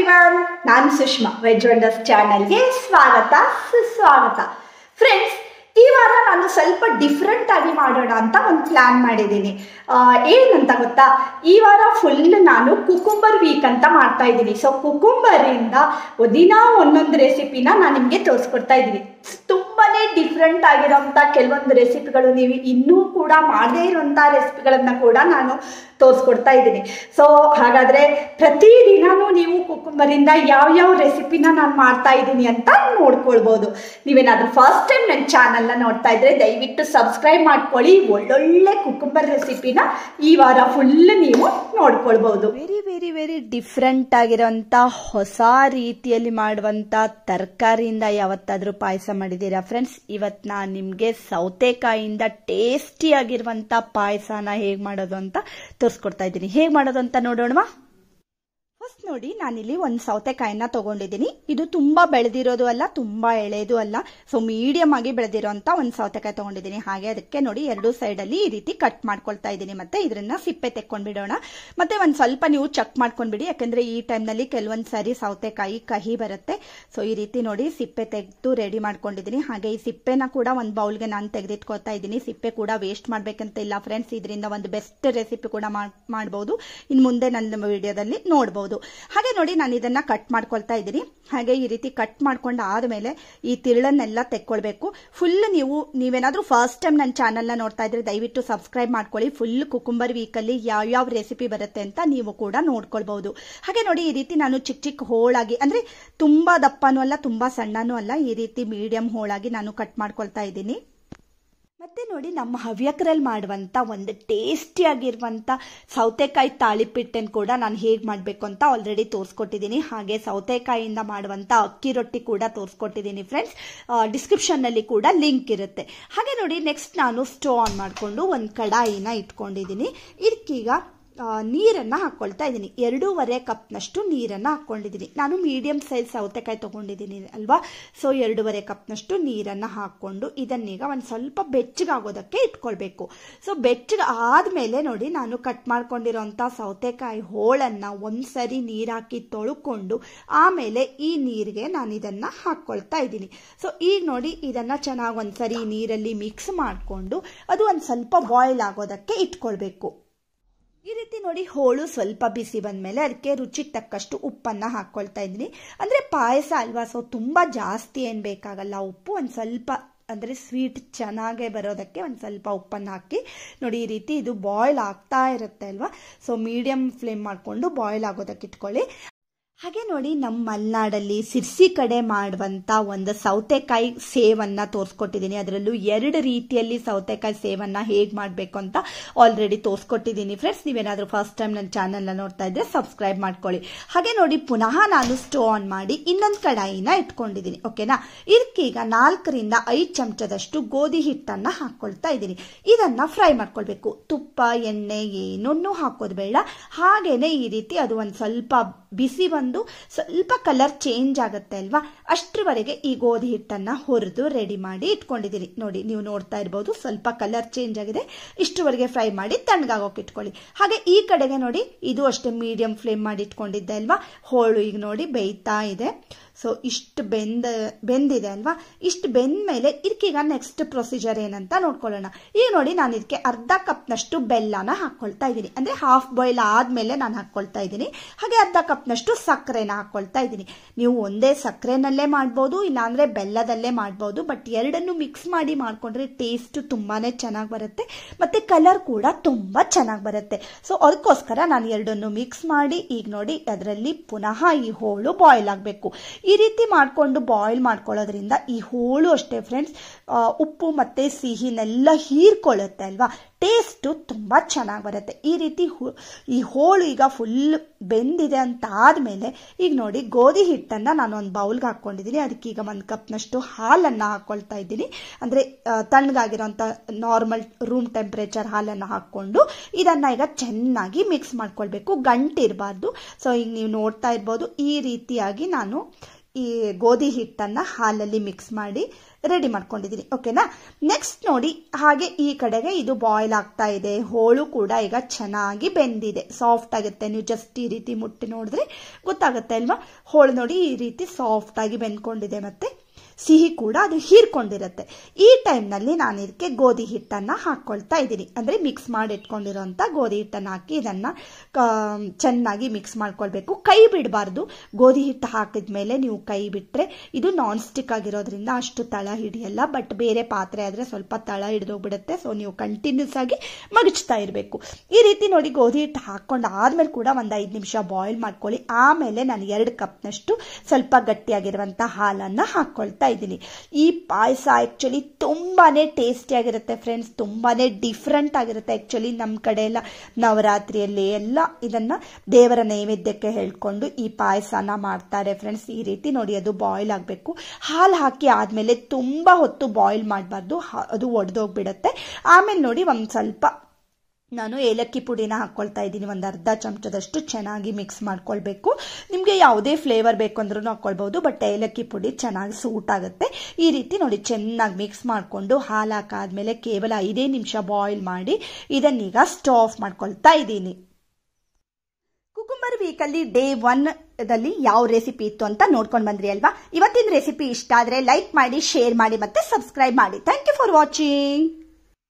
everyone ನಾನು Sushma veg wonders ಚಾನಲ್ಗೆ ಸ್ವಾಗತ ಸುಸ್ವಾಗತ ಫ್ರೆಂಡ್ಸ್ ಈ ವಾರ ನಾನು ಸ್ವಲ್ಪ ಡಿಫ್ರೆಂಟ್ ಆಗಿ ಮಾಡೋಣ ಅಂತ ಒಂದು ಪ್ಲ್ಯಾನ್ ಮಾಡಿದ್ದೀನಿ ಆ, ಏನಂತ ಗೊತ್ತಾ ಈ ವಾರ ಫುಲ್ ನಾನು ಕುಕುಂಬರ್ ವೀಕ್ ಅಂತ ಮಾಡ್ತಾ ಇದ್ದೀನಿ ಸೊ ಕುಕುಂಬರಿಂದ ದಿನ ಒಂದೊಂದು ರೆಸಿಪಿನ ನಾನು ನಿಮಗೆ ತೋರಿಸ್ಕೊಡ್ತಾ ಇದ್ದೀನಿ ತುಂಬಾ ಡಿಫ್ರೆಂಟ್ ಆಗಿರೋಂಥ ಕೆಲವೊಂದು ರೆಸಿಪಿಗಳು ನೀವು ಇನ್ನೂ ಕೂಡ ಮಾಡದೇ ಇರೋಂಥ ರೆಸಿಪಿಗಳನ್ನು ಕೂಡ ನಾನು ತೋರಿಸ್ಕೊಡ್ತಾ ಇದ್ದೀನಿ ಸೊ ಹಾಗಾದರೆ ಪ್ರತಿದಿನವೂ ನೀವು ಕುಕುಂಬರಿಂದ ಯಾವ್ಯಾವ ರೆಸಿಪಿನ ನಾನು ಮಾಡ್ತಾ ಇದ್ದೀನಿ ಅಂತ ನೋಡ್ಕೊಳ್ಬೋದು ನೀವೇನಾದರೂ ಫಸ್ಟ್ ಟೈಮ್ ನನ್ನ ಚಾನಲ್ನ ನೋಡ್ತಾ ಇದ್ರೆ ದಯವಿಟ್ಟು ಸಬ್ಸ್ಕ್ರೈಬ್ ಮಾಡ್ಕೊಳ್ಳಿ ಒಳ್ಳೊಳ್ಳೆ ಕುಕುಂಬರ್ ರೆಸಿಪಿನ ಈ ವಾರ ಫುಲ್ ನೀವು ನೋಡ್ಕೊಳ್ಬೋದು ವೆರಿ ವೆರಿ ವೆರಿ ಡಿಫ್ರೆಂಟ್ ಆಗಿರೋಂಥ ಹೊಸ ರೀತಿಯಲ್ಲಿ ಮಾಡುವಂಥ ತರಕಾರಿಯಿಂದ ಯಾವತ್ತಾದರೂ ಪಾಯಸ ಮಾಡಿದ್ದೀರಾ ಫ್ರೆಂಡ್ಸ್ ಇವತ್ತು ನಾನು ನಿಮಗೆ ಸೌತೆಕಾಯಿಯಿಂದ ಟೇಸ್ಟಿ ಆಗಿರುವಂಥ ಪಾಯಸನ ಹೇಗೆ ಮಾಡೋದು ಅಂತ ತೋರಿಸ್ಕೊಡ್ತಾ ಇದ್ದೀನಿ ಹೇಗೆ ಮಾಡೋದು ಅಂತ ನೋಡೋಣವಾ ಫಸ್ಟ್ ನೋಡಿ ನಾನಿಲ್ಲಿ ಒಂದು ಸೌತೆಕಾಯಿನ ತಗೊಂಡಿದ್ದೀನಿ ಇದು ತುಂಬಾ ಬೆಳೆದಿರೋದು ಅಲ್ಲ ತುಂಬಾ ಎಳೆದು ಅಲ್ಲ ಸೊ ಮೀಡಿಯಂ ಆಗಿ ಬೆಳೆದಿರೋ ಅಂತ ಒಂದು ಸೌತೆಕಾಯಿ ತಗೊಂಡಿದ್ದೀನಿ ಹಾಗೆ ಅದಕ್ಕೆ ನೋಡಿ ಎರಡು ಸೈಡ್ ಅಲ್ಲಿ ಈ ರೀತಿ ಕಟ್ ಮಾಡ್ಕೊಳ್ತಾ ಇದ್ದೀನಿ ಮತ್ತೆ ಇದನ್ನ ಸಿಪ್ಪೆ ತೆಕ್ಕೊಂಡ್ಬಿಡೋಣ ಮತ್ತೆ ಒಂದ್ ಸ್ವಲ್ಪ ನೀವು ಚೆಕ್ ಮಾಡ್ಕೊಂಡ್ಬಿಡಿ ಯಾಕಂದ್ರೆ ಈ ಟೈಮ್ನಲ್ಲಿ ಕೆಲವೊಂದ್ ಸಾರಿ ಸೌತೆಕಾಯಿ ಕಹಿ ಬರುತ್ತೆ ಸೊ ಈ ರೀತಿ ನೋಡಿ ಸಿಪ್ಪೆ ತೆಗೆದು ರೆಡಿ ಮಾಡ್ಕೊಂಡಿದ್ದೀನಿ ಹಾಗೆ ಈ ಸಿಪ್ಪೆನ ಕೂಡ ಒಂದು ಬೌಲ್ಗೆ ನಾನು ತೆಗೆದಿಟ್ಕೊಳ್ತಾ ಇದ್ದೀನಿ ಸಿಪ್ಪೆ ಕೂಡ ವೇಸ್ಟ್ ಮಾಡ್ಬೇಕಂತ ಇಲ್ಲ ಫ್ರೆಂಡ್ಸ್ ಇದರಿಂದ ಒಂದು ಬೆಸ್ಟ್ ರೆಸಿಪಿ ಕೂಡ ಮಾಡಬಹುದು ಇನ್ನು ಮುಂದೆ ನನ್ನ ವಿಡಿಯೋದಲ್ಲಿ ನೋಡಬಹುದು ಹಾಗೆ ನೋಡಿ ನಾನು ಇದನ್ನ ಕಟ್ ಮಾಡ್ಕೊಳ್ತಾ ಇದ್ದೀನಿ ಹಾಗೆ ಈ ರೀತಿ ಕಟ್ ಮಾಡ್ಕೊಂಡು ಆದ್ಮೇಲೆ ಈ ತಿರುಳನ್ನೆಲ್ಲ ತೆಕ್ಕೊಳ್ಬೇಕು ಫುಲ್ ನೀವು ನೀವೇನಾದ್ರೂ ಫಸ್ಟ್ ಟೈಮ್ ನನ್ನ ಚಾನಲ್ನ ನೋಡ್ತಾ ಇದ್ರೆ ದಯವಿಟ್ಟು ಸಬ್ಸ್ಕ್ರೈಬ್ ಮಾಡ್ಕೊಳ್ಳಿ ಫುಲ್ ಕುಕುಂಬರ್ ವೀಕಲ್ಲಿ ಯಾವ್ಯಾವ ರೆಸಿಪಿ ಬರುತ್ತೆ ಅಂತ ನೀವು ಕೂಡ ನೋಡ್ಕೊಳ್ಬಹುದು ಹಾಗೆ ನೋಡಿ ಈ ರೀತಿ ನಾನು ಚಿಕ್ಕ ಚಿಕ್ಕ ಹೋಳಾಗಿ ಅಂದ್ರೆ ತುಂಬಾ ದಪ್ಪನೂ ಅಲ್ಲ ತುಂಬಾ ಸಣ್ಣನೂ ಅಲ್ಲ ಈ ರೀತಿ ಮೀಡಿಯಂ ಹೋಳಾಗಿ ನಾನು ಕಟ್ ಮಾಡ್ಕೊಳ್ತಾ ಇದ್ದೀನಿ ಮತ್ತೆ ನೋಡಿ ನಮ್ಮ ಹವ್ಯಕರಲ್ಲಿ ಮಾಡುವಂತ ಒಂದು ಟೇಸ್ಟಿ ಆಗಿರುವಂತ ಸೌತೆಕಾಯಿ ತಾಳಿಪಿಟ್ಟನ್ನು ಕೂಡ ನಾನು ಹೇಗೆ ಮಾಡಬೇಕು ಅಂತ ಆಲ್ರೆಡಿ ತೋರಿಸ್ಕೊಟ್ಟಿದ್ದೀನಿ ಹಾಗೆ ಸೌತೆಕಾಯಿಯಿಂದ ಮಾಡುವಂತ ಅಕ್ಕಿ ರೊಟ್ಟಿ ಕೂಡ ತೋರಿಸ್ಕೊಟ್ಟಿದ್ದೀನಿ ಫ್ರೆಂಡ್ಸ್ ಡಿಸ್ಕ್ರಿಪ್ಷನ್ನಲ್ಲಿ ಕೂಡ ಲಿಂಕ್ ಇರುತ್ತೆ ಹಾಗೆ ನೋಡಿ ನೆಕ್ಸ್ಟ್ ನಾನು ಸ್ಟವ್ ಆನ್ ಮಾಡಿಕೊಂಡು ಒಂದು ಕಡಾಯಿನ ಇಟ್ಕೊಂಡಿದ್ದೀನಿ ಇದಕ್ಕೀಗ ನೀರನ್ನು ಹಾಕ್ಕೊಳ್ತಾ ಇದ್ದೀನಿ ಎರಡೂವರೆ ಕಪ್ನಷ್ಟು ನೀರನ್ನು ಹಾಕ್ಕೊಂಡಿದ್ದೀನಿ ನಾನು ಮೀಡಿಯಂ ಸೈಜ್ ಸೌತೆಕಾಯಿ ತೊಗೊಂಡಿದ್ದೀನಿ ಅಲ್ವಾ ಸೊ ಎರಡೂವರೆ ಕಪ್ನಷ್ಟು ನೀರನ್ನು ಹಾಕ್ಕೊಂಡು ಇದನ್ನೀಗ ಒಂದು ಸ್ವಲ್ಪ ಬೆಚ್ಚಗಾಗೋದಕ್ಕೆ ಇಟ್ಕೊಳ್ಬೇಕು ಸೊ ಬೆಚ್ಚಗೆ ಆದಮೇಲೆ ನೋಡಿ ನಾನು ಕಟ್ ಮಾಡ್ಕೊಂಡಿರೋಂಥ ಸೌತೆಕಾಯಿ ಹೋಳನ್ನು ಒಂದ್ಸರಿ ನೀರು ಹಾಕಿ ತೊಳ್ಕೊಂಡು ಆಮೇಲೆ ಈ ನೀರಿಗೆ ನಾನು ಇದನ್ನು ಹಾಕ್ಕೊಳ್ತಾ ಇದ್ದೀನಿ ಸೊ ಈಗ ನೋಡಿ ಇದನ್ನು ಚೆನ್ನಾಗಿ ಒಂದ್ಸರಿ ನೀರಲ್ಲಿ ಮಿಕ್ಸ್ ಮಾಡಿಕೊಂಡು ಅದು ಒಂದು ಸ್ವಲ್ಪ ಬಾಯ್ಲ್ ಆಗೋದಕ್ಕೆ ಇಟ್ಕೊಳ್ಬೇಕು ಈ ರೀತಿ ನೋಡಿ ಹೋಳು ಸ್ವಲ್ಪ ಬಿಸಿ ಬಂದಮೇಲೆ ಅದಕ್ಕೆ ರುಚಿಗೆ ತಕ್ಕಷ್ಟು ಉಪ್ಪನ್ನು ಹಾಕ್ಕೊಳ್ತಾ ಇದ್ದೀನಿ ಅಂದರೆ ಪಾಯಸ ಅಲ್ವಾ ಸೊ ತುಂಬ ಜಾಸ್ತಿ ಏನು ಬೇಕಾಗಲ್ಲ ಉಪ್ಪು ಒಂದು ಸ್ವಲ್ಪ ಅಂದರೆ ಸ್ವೀಟ್ ಚೆನ್ನಾಗೇ ಬರೋದಕ್ಕೆ ಒಂದು ಸ್ವಲ್ಪ ಉಪ್ಪನ್ನು ಹಾಕಿ ನೋಡಿ ಈ ರೀತಿ ಇದು ಬಾಯ್ಲ್ ಆಗ್ತಾ ಇರುತ್ತೆ ಅಲ್ವಾ ಸೊ ಮೀಡಿಯಂ ಫ್ಲೇಮ್ ಮಾಡಿಕೊಂಡು ಬಾಯ್ಲ್ ಆಗೋದಕ್ಕೆ ಇಟ್ಕೊಳ್ಳಿ ಹಾಗೆ ನೋಡಿ ನಮ್ಮ ಮಲೆನಾಡಲ್ಲಿ ಸಿರ್ಸಿ ಕಡೆ ಮಾಡುವಂತ ಒಂದು ಸೌತೆಕಾಯಿ ಸೇವನ್ನ ತೋರಿಸ್ಕೊಟ್ಟಿದ್ದೀನಿ ಅದರಲ್ಲೂ ಎರಡು ರೀತಿಯಲ್ಲಿ ಸೌತೆಕಾಯಿ ಸೇವನ್ನ ಹೇಗೆ ಮಾಡಬೇಕು ಅಂತ ಆಲ್ರೆಡಿ ತೋರಿಸ್ಕೊಟ್ಟಿದ್ದೀನಿ ಫ್ರೆಂಡ್ಸ್ ನೀವೇನಾದರೂ ಫಸ್ಟ್ ಟೈಮ್ ನನ್ನ ಚಾನಲ್ನ ನೋಡ್ತಾ ಇದ್ರೆ ಸಬ್ಸ್ಕ್ರೈಬ್ ಮಾಡ್ಕೊಳ್ಳಿ ಹಾಗೆ ನೋಡಿ ಪುನಃ ನಾನು ಸ್ಟವ್ ಆನ್ ಮಾಡಿ ಇನ್ನೊಂದು ಕಡಾಯಿನ ಇಟ್ಕೊಂಡಿದ್ದೀನಿ ಓಕೆನಾ ಇದಕ್ಕೀಗ ನಾಲ್ಕರಿಂದ ಐದು ಚಮಚದಷ್ಟು ಗೋಧಿ ಹಿಟ್ಟನ್ನು ಹಾಕ್ಕೊಳ್ತಾ ಇದ್ದೀನಿ ಇದನ್ನ ಫ್ರೈ ಮಾಡ್ಕೊಳ್ಬೇಕು ತುಪ್ಪ ಎಣ್ಣೆ ಏನನ್ನೂ ಹಾಕೋದು ಬೇಡ ಹಾಗೇನೆ ಈ ರೀತಿ ಅದು ಒಂದು ಸ್ವಲ್ಪ ಬಿಸಿ ಬಂದು ಸ್ವಲ್ಪ ಕಲರ್ ಚೇಂಜ್ ಆಗುತ್ತೆ ಅಲ್ವಾ ಅಷ್ಟರವರೆಗೆ ಈ ಗೋಧಿ ಹಿಟ್ಟನ್ನ ಹುರಿದು ರೆಡಿ ಮಾಡಿ ಇಟ್ಕೊಂಡಿದ್ದೀನಿ ನೋಡಿ ನೀವು ನೋಡ್ತಾ ಇರ್ಬೋದು ಸ್ವಲ್ಪ ಕಲರ್ ಚೇಂಜ್ ಆಗಿದೆ ಇಷ್ಟರವರೆಗೆ ಫ್ರೈ ಮಾಡಿ ತಣ್ಣಗಾಗೋಕೆ ಇಟ್ಕೊಳ್ಳಿ ಹಾಗೆ ಈ ಕಡೆಗೆ ನೋಡಿ ಇದು ಅಷ್ಟೇ ಮೀಡಿಯಂ ಫ್ಲೇಮ್ ಮಾಡಿ ಇಟ್ಕೊಂಡಿದ್ದೆ ಅಲ್ವಾ ಹೋಳು ಈಗ ನೋಡಿ ಬೇಯ್ತಾ ಇದೆ ಸೊ ಇಷ್ಟು ಬೆಂದ ಬೆಂದಿದೆ ಅಲ್ವಾ ಇಷ್ಟು ಬೆಂದ ಮೇಲೆ ಇದಕ್ಕೀಗ ನೆಕ್ಸ್ಟ್ ಪ್ರೊಸೀಜರ್ ಏನಂತ ನೋಡ್ಕೊಳ್ಳೋಣ ಈಗ ನೋಡಿ ನಾನು ಇದಕ್ಕೆ ಅರ್ಧ ಕಪ್ನಷ್ಟು ಬೆಲ್ಲನ ಹಾಕ್ಕೊಳ್ತಾ ಇದ್ದೀನಿ ಅಂದರೆ ಹಾಫ್ ಬಾಯ್ಲ್ ಆದಮೇಲೆ ನಾನು ಹಾಕ್ಕೊಳ್ತಾ ಇದ್ದೀನಿ ಹಾಗೆ ಅರ್ಧ ಕಪ್ನಷ್ಟು ಸಕ್ಕರೆನ ಹಾಕ್ಕೊಳ್ತಾ ಇದ್ದೀನಿ ನೀವು ಒಂದೇ ಸಕ್ಕರೆನಲ್ಲೇ ಮಾಡ್ಬೋದು ಇಲ್ಲಾಂದರೆ ಬೆಲ್ಲದಲ್ಲೇ ಮಾಡ್ಬೋದು ಬಟ್ ಎರಡನ್ನು ಮಿಕ್ಸ್ ಮಾಡಿ ಮಾಡಿಕೊಂಡ್ರೆ ಟೇಸ್ಟ್ ತುಂಬಾ ಚೆನ್ನಾಗಿ ಬರುತ್ತೆ ಮತ್ತು ಕಲರ್ ಕೂಡ ತುಂಬ ಚೆನ್ನಾಗಿ ಬರುತ್ತೆ ಸೊ ಅದಕ್ಕೋಸ್ಕರ ನಾನು ಎರಡನ್ನು ಮಿಕ್ಸ್ ಮಾಡಿ ಈಗ ನೋಡಿ ಅದರಲ್ಲಿ ಪುನಃ ಈ ಹೋಳು ಬಾಯ್ಲ್ ಆಗಬೇಕು ಈ ರೀತಿ ಮಾಡಿಕೊಂಡು ಬಾಯ್ಲ್ ಮಾಡ್ಕೊಳ್ಳೋದ್ರಿಂದ ಈ ಹೋಳು ಅಷ್ಟೇ ಫ್ರೆಂಡ್ಸ್ ಉಪ್ಪು ಮತ್ತು ಸಿಹಿನೆಲ್ಲ ಹೀರ್ಕೊಳ್ಳುತ್ತೆ ಅಲ್ವಾ ಟೇಸ್ಟು ತುಂಬ ಚೆನ್ನಾಗಿ ಬರುತ್ತೆ ಈ ರೀತಿ ಈ ಹೋಳು ಈಗ ಫುಲ್ ಬೆಂದಿದೆ ಅಂತ ಆದಮೇಲೆ ಈಗ ನೋಡಿ ಗೋಧಿ ಹಿಟ್ಟನ್ನು ನಾನು ಒಂದು ಬೌಲ್ಗೆ ಹಾಕ್ಕೊಂಡಿದ್ದೀನಿ ಅದಕ್ಕೀಗ ಒಂದು ಕಪ್ನಷ್ಟು ಹಾಲನ್ನು ಹಾಕ್ಕೊಳ್ತಾ ಇದ್ದೀನಿ ಅಂದರೆ ತಣ್ಣಗಾಗಿರೋಂಥ ನಾರ್ಮಲ್ ರೂಮ್ ಟೆಂಪ್ರೇಚರ್ ಹಾಲನ್ನು ಹಾಕ್ಕೊಂಡು ಇದನ್ನು ಈಗ ಚೆನ್ನಾಗಿ ಮಿಕ್ಸ್ ಮಾಡ್ಕೊಳ್ಬೇಕು ಗಂಟಿರಬಾರ್ದು ಸೊ ಈಗ ನೀವು ನೋಡ್ತಾ ಇರ್ಬೋದು ಈ ರೀತಿಯಾಗಿ ನಾನು ಈ ಗೋಧಿ ಹಿಟ್ಟನ್ನು ಹಾಲಲ್ಲಿ ಮಿಕ್ಸ್ ಮಾಡಿ ರೆಡಿ ಮಾಡ್ಕೊಂಡಿದ್ದೀನಿ ಓಕೆನಾ ನೆಕ್ಸ್ಟ್ ನೋಡಿ ಹಾಗೆ ಈ ಕಡೆಗೆ ಇದು ಬಾಯ್ಲ್ ಆಗ್ತಾ ಇದೆ ಹೋಳು ಕೂಡ ಈಗ ಚೆನ್ನಾಗಿ ಬೆಂದಿದೆ ಸಾಫ್ಟ್ ಆಗುತ್ತೆ ನೀವು ಜಸ್ಟ್ ಈ ರೀತಿ ಮುಟ್ಟಿ ನೋಡಿದ್ರೆ ಗೊತ್ತಾಗುತ್ತೆ ಅಲ್ವಾ ಹೋಳು ನೋಡಿ ಈ ರೀತಿ ಸಾಫ್ಟ್ ಆಗಿ ಬೆಂದ್ಕೊಂಡಿದೆ ಮತ್ತೆ ಸಿಹಿ ಕೂಡ ಅದು ಹೀರ್ಕೊಂಡಿರುತ್ತೆ ಈ ಟೈಮ್ನಲ್ಲಿ ನಾನು ಇದಕ್ಕೆ ಗೋಧಿ ಹಿಟ್ಟನ್ನು ಹಾಕ್ಕೊಳ್ತಾ ಇದ್ದೀನಿ ಅಂದರೆ ಮಿಕ್ಸ್ ಮಾಡಿ ಇಟ್ಕೊಂಡಿರೋಂಥ ಗೋಧಿ ಹಿಟ್ಟನ್ನು ಹಾಕಿ ಇದನ್ನು ಚೆನ್ನಾಗಿ ಮಿಕ್ಸ್ ಮಾಡ್ಕೊಳ್ಬೇಕು ಕೈ ಬಿಡಬಾರ್ದು ಗೋಧಿ ಹಿಟ್ಟು ಹಾಕಿದ ಮೇಲೆ ನೀವು ಕೈ ಬಿಟ್ಟರೆ ಇದು ನಾನ್ ಸ್ಟಿಕ್ ಆಗಿರೋದ್ರಿಂದ ಅಷ್ಟು ತಳ ಹಿಡಿಯಲ್ಲ ಬಟ್ ಬೇರೆ ಪಾತ್ರೆ ಆದರೆ ಸ್ವಲ್ಪ ತಳ ಹಿಡಿದೋಗ್ಬಿಡುತ್ತೆ ಸೊ ನೀವು ಕಂಟಿನ್ಯೂಸ್ ಆಗಿ ಮಗಚ್ತಾ ಇರಬೇಕು ಈ ರೀತಿ ನೋಡಿ ಗೋಧಿ ಹಿಟ್ಟು ಹಾಕ್ಕೊಂಡು ಆದ್ಮೇಲೆ ಕೂಡ ಒಂದು ಐದು ನಿಮಿಷ ಬಾಯ್ಲ್ ಮಾಡ್ಕೊಳ್ಳಿ ಆಮೇಲೆ ನಾನು ಎರಡು ಕಪ್ನಷ್ಟು ಸ್ವಲ್ಪ ಗಟ್ಟಿಯಾಗಿರುವಂಥ ಹಾಲನ್ನು ಹಾಕ್ಕೊಳ್ತಾ ಇದ್ದೀನಿ ಈ ಪಾಯಸ ಆ್ಯಕ್ಚುಲಿ ತುಂಬಾ ಟೇಸ್ಟಿಯಾಗಿರುತ್ತೆ ಫ್ರೆಂಡ್ಸ್ ತುಂಬಾ ಡಿಫ್ರೆಂಟ್ ಆಗಿರುತ್ತೆ ಆ್ಯಕ್ಚುಲಿ ನಮ್ಮ ಕಡೆ ಎಲ್ಲ ನವರಾತ್ರಿಯಲ್ಲಿ ಎಲ್ಲ ಇದನ್ನು ದೇವರ ನೈವೇದ್ಯಕ್ಕೆ ಹೇಳ್ಕೊಂಡು ಈ ಪಾಯಸನ ಮಾಡ್ತಾರೆ ಫ್ರೆಂಡ್ಸ್ ಈ ರೀತಿ ನೋಡಿ ಅದು ಬಾಯ್ಲ್ ಆಗಬೇಕು ಹಾಲು ಹಾಕಿ ಆದಮೇಲೆ ತುಂಬ ಹೊತ್ತು ಬಾಯ್ಲ್ ಮಾಡಬಾರ್ದು ಅದು ಒಡೆದೋಗ್ಬಿಡುತ್ತೆ ಆಮೇಲೆ ನೋಡಿ ಒಂದು ಸ್ವಲ್ಪ ನಾನು ಏಲಕ್ಕಿ ಪುಡಿನ ಹಾಕ್ಕೊಳ್ತಾ ಇದ್ದೀನಿ ಒಂದು ಅರ್ಧ ಚಮಚದಷ್ಟು ಚೆನ್ನಾಗಿ ಮಿಕ್ಸ್ ಮಾಡ್ಕೊಳ್ಬೇಕು ನಿಮಗೆ ಯಾವುದೇ ಫ್ಲೇವರ್ ಬೇಕು ಅಂದ್ರೂ ಹಾಕ್ಕೊಳ್ಬೋದು ಬಟ್ ಏಲಕ್ಕಿ ಪುಡಿ ಚೆನ್ನಾಗಿ ಸೂಟ್ ಆಗುತ್ತೆ ಈ ರೀತಿ ನೋಡಿ ಚೆನ್ನಾಗಿ ಮಿಕ್ಸ್ ಮಾಡಿಕೊಂಡು ಹಾಲು ಹಾಕಾದ್ಮೇಲೆ ಕೇವಲ ಐದೇ ನಿಮಿಷ ಬಾಯ್ಲ್ ಮಾಡಿ ಇದನ್ನೀಗ ಸ್ಟವ್ ಆಫ್ ಮಾಡ್ಕೊಳ್ತಾ ಇದ್ದೀನಿ ಕುಕುಂಬರ್ ವೀಕಲ್ಲಿ ಡೇ ಒನ್ ದಲ್ಲಿ ಯಾವ ರೆಸಿಪಿ ಇತ್ತು ಅಂತ ನೋಡ್ಕೊಂಡು ಬಂದ್ರಿ ಅಲ್ವಾ ಇವತ್ತಿನ ರೆಸಿಪಿ ಇಷ್ಟ ಆದರೆ ಲೈಕ್ ಮಾಡಿ ಶೇರ್ ಮಾಡಿ ಮತ್ತೆ ಸಬ್ಸ್ಕ್ರೈಬ್ ಮಾಡಿ ಥ್ಯಾಂಕ್ ಯು ಫಾರ್ ವಾಚಿಂಗ್